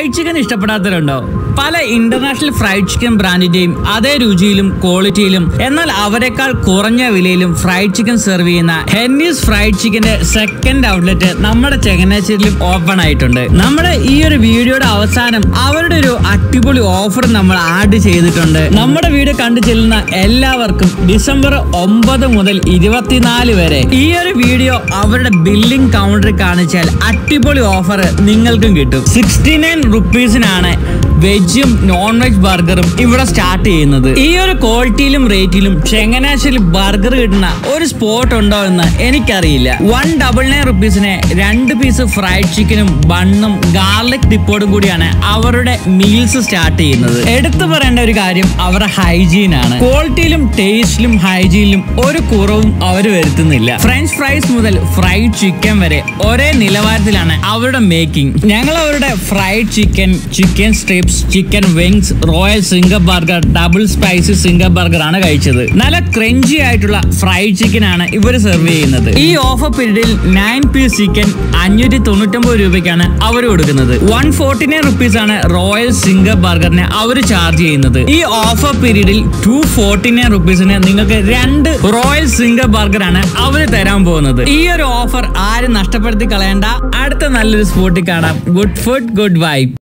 fried chicken ഇഷ്ടപ്പെടാത്തവരുണ്ടോ പല international fried chicken ബ്രാൻഡിന്റെയും അതേ രുചിയിലും ക്വാളിറ്റിയിലും എന്നാൽ അവരെക്കാൾ കുറഞ്ഞ വിലയിലും ഫ്രൈഡ് ചിക്കൻ സെർവ് ചെയ്യുന്ന ഹെന്നീസ് ഫ്രൈഡ് ചിക്കന്റെ സെക്കൻഡ് ഔട്ട്ലെറ്റ് നമ്മുടെ ചങ്ങനാശ്ശേരിയിലും ഓപ്പൺ ആയിട്ടുണ്ട് നമ്മുടെ ഈ ഒരു വീഡിയോയുടെ അവസാനം അവരുടെ ഒരു അടിപൊളി ഓഫർ നമ്മൾ ആഡ് ചെയ്തിട്ടുണ്ട് നമ്മുടെ വീഡിയോ കണ്ടു ചെല്ലുന്ന എല്ലാവർക്കും ഡിസംബർ ഒമ്പത് മുതൽ ഇരുപത്തിനാല് വരെ ഈ ഒരു വീഡിയോ അവരുടെ ബില്ലിംഗ് കൗണ്ടറിൽ കാണിച്ചാൽ അടിപൊളി ഓഫർ നിങ്ങൾക്കും കിട്ടും സിക്സ്റ്റി നയൻ റുപ്പീസിനാണ് വെജും നോൺ വെജ് ബർഗറും ഇവിടെ സ്റ്റാർട്ട് ചെയ്യുന്നത് ഈ ഒരു ക്വാളിറ്റിയിലും റേറ്റിലും ചങ്ങനാശ്ശേരി ബർഗർ കിട്ടുന്ന ഒരു സ്പോട്ട് ഉണ്ടോ എന്ന് എനിക്കറിയില്ല വൺ ഡബിൾ നയൻ റുപ്പീസിന് രണ്ട് പീസ് ഫ്രൈഡ് ചിക്കനും ബണ്ണും ഗാർലിക് ഡിപ്പോടും കൂടിയാണ് അവരുടെ മീൽസ് സ്റ്റാർട്ട് ചെയ്യുന്നത് എടുത്തു പറയേണ്ട ഒരു കാര്യം അവരുടെ ഹൈജീൻ ആണ് ക്വാളിറ്റിയിലും ടേസ്റ്റിലും ഹൈജീനിലും ഒരു കുറവും അവർ വരുത്തുന്നില്ല ഫ്രഞ്ച് ഫ്രൈസ് മുതൽ ഫ്രൈഡ് ചിക്കൻ വരെ ഒരേ നിലവാരത്തിലാണ് അവരുടെ മേക്കിംഗ് ഞങ്ങൾ അവരുടെ fried chicken chicken strips chicken wings royal Zinger burger double spicy Zinger burger ആണ് കഴിച്ചത് നല്ല ക്രഞ്ചി ആയിട്ടുള്ള ഫ്രൈഡ് ചിക്കൻ ആണ് ഇവർ സെർവ് ചെയ്യുന്നത് ഈ ഓഫർ പീരീഡിൽ നയൻ പീസ് ചിക്കൻ അഞ്ഞൂറ്റി തൊണ്ണൂറ്റൊമ്പത് രൂപയ്ക്കാണ് അവർ കൊടുക്കുന്നത് വൺ ഫോർട്ടി നയൻ റുപ്പീസ് ആണ് റോയൽ സിംഗർ ബർഗറിന് അവർ ചാർജ് ചെയ്യുന്നത് ഈ ഓഫർ പീരീഡിൽ ടു ഫോർട്ടി നയൻ റുപ്പീസിന് നിങ്ങൾക്ക് രണ്ട് റോയൽ സിംഗർ ബർഗർ ആണ് അവർ തരാൻ പോകുന്നത് ഈ ഒരു ഓഫർ ആരും നഷ്ടപ്പെടുത്തി കളയണ്ട അടുത്ത നല്ലൊരു സ്പോട്ടിൽ കാണാം ഗുഡ് ഫുഡ് ഗുഡ് വൈബ്